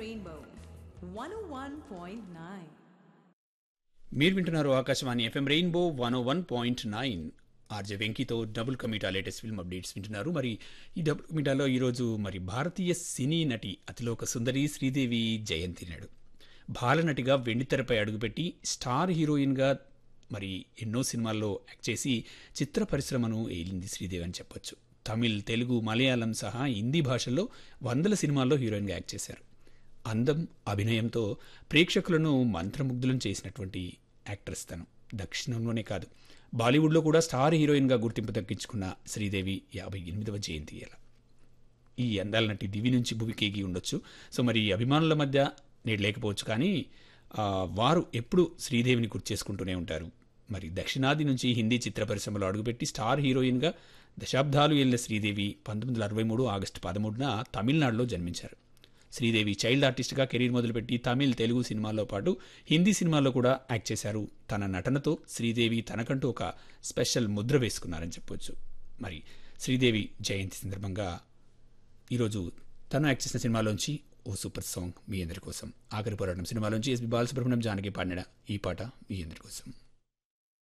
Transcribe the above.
Rainbow 101.9. మీరు వింటున్నారు Akashvani FM Rainbow one one point nine RJ వెంకీతో డబుల్ కమిటా లేటెస్ట్ ఫిల్మ్ అప్డేట్స్ వింటున్నారు మరి ఈ డబుల్ కమిటాలో ఈరోజు మరి భారతీయ సినీ నటి అతిలోక సుందరి శ్రీదేవి జయంతి నాడు బాలనటిగా వెండితెరపై అడుగుపెట్టి స్టార్ హీరోయిన్గా మరి ఎన్నో సినిమాల్లో యాక్ట్ చేసి చిత్ర పరిశ్రమను ఏలింది శ్రీదేవి అని చెప్పొచ్చు తమిళ్ తెలుగు మలయాళం సహా హిందీ భాషల్లో వందల సినిమాల్లో హీరోయిన్గా యాక్ట్ చేశారు అందం అభినయంతో ప్రేక్షకులను మంత్రముగ్ధులను చేసినటువంటి యాక్ట్రెస్ తను దక్షిణంలోనే కాదు బాలీవుడ్లో కూడా స్టార్ హీరోయిన్గా గుర్తింపు దక్కించుకున్న శ్రీదేవి యాభై ఎనిమిదవ జయంతి ఇలా ఈ అందాల నటి దివి నుంచి భువికేగి ఉండొచ్చు సో మరి అభిమానుల మధ్య నేడు లేకపోవచ్చు కానీ ఆ, వారు ఎప్పుడు శ్రీదేవిని గుర్తు చేసుకుంటూనే ఉంటారు మరి దక్షిణాది నుంచి హిందీ చిత్ర పరిశ్రమలో అడుగుపెట్టి స్టార్ హీరోయిన్గా దశాబ్దాలు వెళ్ళిన శ్రీదేవి పంతొమ్మిది వందల అరవై మూడు ఆగస్టు పదమూడున తమిళనాడులో జన్మించారు శ్రీదేవి చైల్డ్ ఆర్టిస్ట్గా కెరీర్ మొదలుపెట్టి తమిళ్ తెలుగు సినిమాల్లో పాటు హిందీ సినిమాల్లో కూడా యాక్ట్ చేశారు తన నటనతో శ్రీదేవి తనకంటూ ఒక స్పెషల్ ముద్ర వేసుకున్నారని చెప్పొచ్చు మరి శ్రీదేవి జయంతి సందర్భంగా ఈరోజు తను యాక్ట్ చేసిన సినిమాలోంచి ఓ సూపర్ సాంగ్ మీ అందరి కోసం ఆఖరి పోరాటం సినిమాలోంచి ఎస్పి బాలసుబ్రహ్మణ్యం జానకి పాడిన ఈ పాట మీ అందరి కోసం